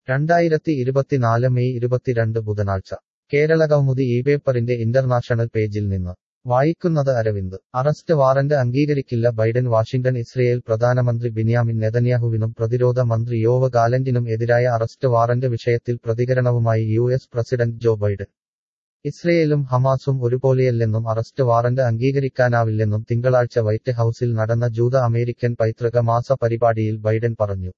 രണ്ടായിരത്തി ഇരുപത്തിനാല് മെയ് ഇരുപത്തിരണ്ട് ബുധനാഴ്ച കേരള കൗമുദി ഈ പേപ്പറിന്റെ ഇന്റർനാഷണൽ പേജിൽ നിന്ന് വായിക്കുന്നത് അരവിന്ദ് അറസ്റ്റ് വാറന്റ് അംഗീകരിക്കില്ല ബൈഡൻ വാഷിംഗ്ടൺ ഇസ്രയേൽ പ്രധാനമന്ത്രി ബിന്യാമിൻ നെതന്യാഹുവിനും പ്രതിരോധ മന്ത്രി യോവ ഗാലന്റിനും എതിരായ അറസ്റ്റ് വാറന്റ് വിഷയത്തിൽ പ്രതികരണവുമായി U S president Joe Biden ഇസ്രയേലും ഹമാസും ഒരുപോലെയല്ലെന്നും അറസ്റ്റ് വാറന്റ് അംഗീകരിക്കാനാവില്ലെന്നും തിങ്കളാഴ്ച വൈറ്റ് ഹൌസിൽ നടന്ന ജൂത അമേരിക്കൻ പൈതൃക മാസ പരിപാടിയിൽ ബൈഡൻ പറഞ്ഞു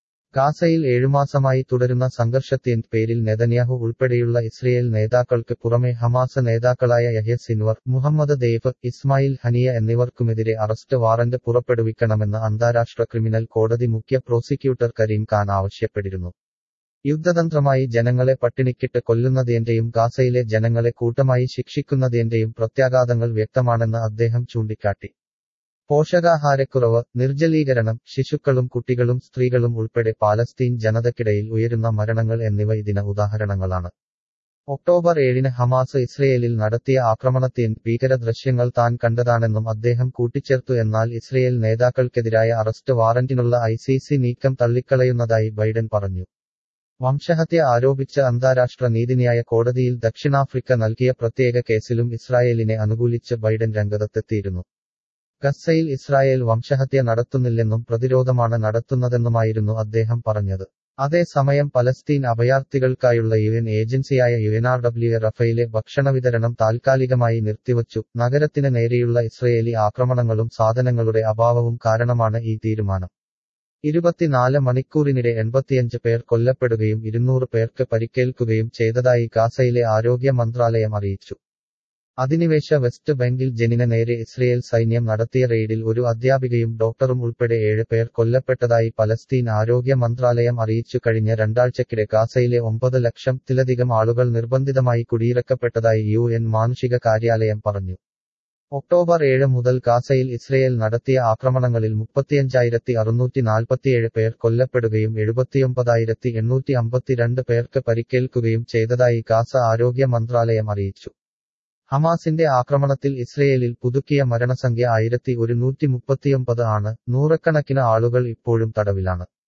ഗാസയിൽ ഏഴുമാസമായി തുടരുന്ന സംഘർഷത്തിൻ പേരിൽ നെതന്യാഹു ഉൾപ്പെടെയുള്ള ഇസ്രയേൽ നേതാക്കൾക്ക് പുറമെ ഹമാസ് നേതാക്കളായ Yahya Sinwar Mohammed Deif Ismail Haniyeh എന്നിവർക്കുമെതിരെ അറസ്റ്റ് വാറന്റ് പുറപ്പെടുവിക്കണമെന്ന് അന്താരാഷ്ട്ര ക്രിമിനൽ കോടതി മുഖ്യ പ്രോസിക്യൂട്ടർ കരീം ഖാൻ ആവശ്യപ്പെട്ടിരുന്നു യുദ്ധതന്ത്രമായി ജനങ്ങളെ പട്ടിണിക്കിട്ട് കൊല്ലുന്നതിന്റെയും ഗാസയിലെ ജനങ്ങളെ കൂട്ടമായി ശിക്ഷിക്കുന്നതിന്റെയും പ്രത്യാഘാതങ്ങൾ വ്യക്തമാണെന്ന് അദ്ദേഹം ചൂണ്ടിക്കാട്ടി പോഷകാഹാരക്കുറവ് നിർജ്ജലീകരണം ശിശുക്കളും കുട്ടികളും സ്ത്രീകളും ഉൾപ്പെടെ പാലസ്തീൻ ജനതയ്ക്കിടയിൽ ഉയരുന്ന മരണങ്ങൾ എന്നിവ ഇതിന് ഉദാഹരണങ്ങളാണ് ഒക്ടോബർ ഏഴിന് ഹമാസ് ഇസ്രയേലിൽ നടത്തിയ ആക്രമണത്തിൻ ഭീകര ദൃശ്യങ്ങൾ താൻ കണ്ടതാണെന്നും അദ്ദേഹം കൂട്ടിച്ചേർത്തു എന്നാൽ ഇസ്രയേൽ നേതാക്കൾക്കെതിരായ അറസ്റ്റ് വാറന്റിനുള്ള ഐ സി സി നീക്കം തള്ളിക്കളയുന്നതായി ബൈഡൻ പറഞ്ഞു വംശഹത്യ ആരോപിച്ച അന്താരാഷ്ട്ര നീതിന്യായ കോടതിയിൽ ദക്ഷിണാഫ്രിക്ക നൽകിയ പ്രത്യേക കേസിലും ഇസ്രായേലിനെ അനുകൂലിച്ച് ബൈഡൻ രംഗത്തെത്തിയിരുന്നു ഗസയിൽ ഇസ്രായേൽ വംശഹത്യ നടത്തുന്നില്ലെന്നും പ്രതിരോധമാണ് നടത്തുന്നതെന്നുമായിരുന്നു അദ്ദേഹം പറഞ്ഞത് അതേസമയം പലസ്തീൻ അഭയാർത്ഥികൾക്കായുള്ള യു എൻ ഏജൻസിയായ യുഎൻആർഡബ്ല്യു റഫയിലെ ഭക്ഷണ വിതരണം താൽക്കാലികമായി നിർത്തിവച്ചു നഗരത്തിന് നേരെയുള്ള ഇസ്രയേലി ആക്രമണങ്ങളും സാധനങ്ങളുടെ അഭാവവും കാരണമാണ് ഈ തീരുമാനം ഇരുപത്തിനാല് മണിക്കൂറിനിടെ എൺപത്തിയഞ്ച് പേർ കൊല്ലപ്പെടുകയും ഇരുന്നൂറ് പേർക്ക് പരിക്കേൽക്കുകയും ചെയ്തതായി ഗാസയിലെ ആരോഗ്യ മന്ത്രാലയം അറിയിച്ചു അധിനിവേശ വെസ്റ്റ് ബംഗിൽ ജനിന് നേരെ ഇസ്രയേൽ സൈന്യം നടത്തിയ റെയ്ഡിൽ ഒരു അധ്യാപികയും ഡോക്ടറും ഉൾപ്പെടെ ഏഴ് പേർ കൊല്ലപ്പെട്ടതായി പലസ്തീൻ ആരോഗ്യ മന്ത്രാലയം അറിയിച്ചു കഴിഞ്ഞ രണ്ടാഴ്ചക്കിടെ ഗാസയിലെ ഒമ്പത് ലക്ഷത്തിലധികം ആളുകൾ നിർബന്ധിതമായി കുടിയിറക്കപ്പെട്ടതായി യു എൻ മാനുഷിക കാര്യാലയം പറഞ്ഞു ഒക്ടോബർ ഏഴ് മുതൽ ഗാസയിൽ ഇസ്രയേൽ നടത്തിയ ആക്രമണങ്ങളിൽ മുപ്പത്തിയഞ്ചായിരത്തി അറുന്നൂറ്റി നാൽപ്പത്തിയേഴ് പേർ കൊല്ലപ്പെടുകയും എഴുപത്തിയൊമ്പതായിരത്തി എണ്ണൂറ്റി അമ്പത്തിരണ്ട് പേർക്ക് പരിക്കേൽക്കുകയും ചെയ്തതായി ഗാസ ആരോഗ്യ മന്ത്രാലയം അറിയിച്ചു ഹമാസിന്റെ ആക്രമണത്തിൽ ഇസ്രയേലിൽ പുതുക്കിയ മരണസംഖ്യ ആയിരത്തി ഒരുന്നൂറ്റി മുപ്പത്തിയൊമ്പത് ആണ് നൂറക്കണക്കിന് ആളുകൾ ഇപ്പോഴും തടവിലാണ്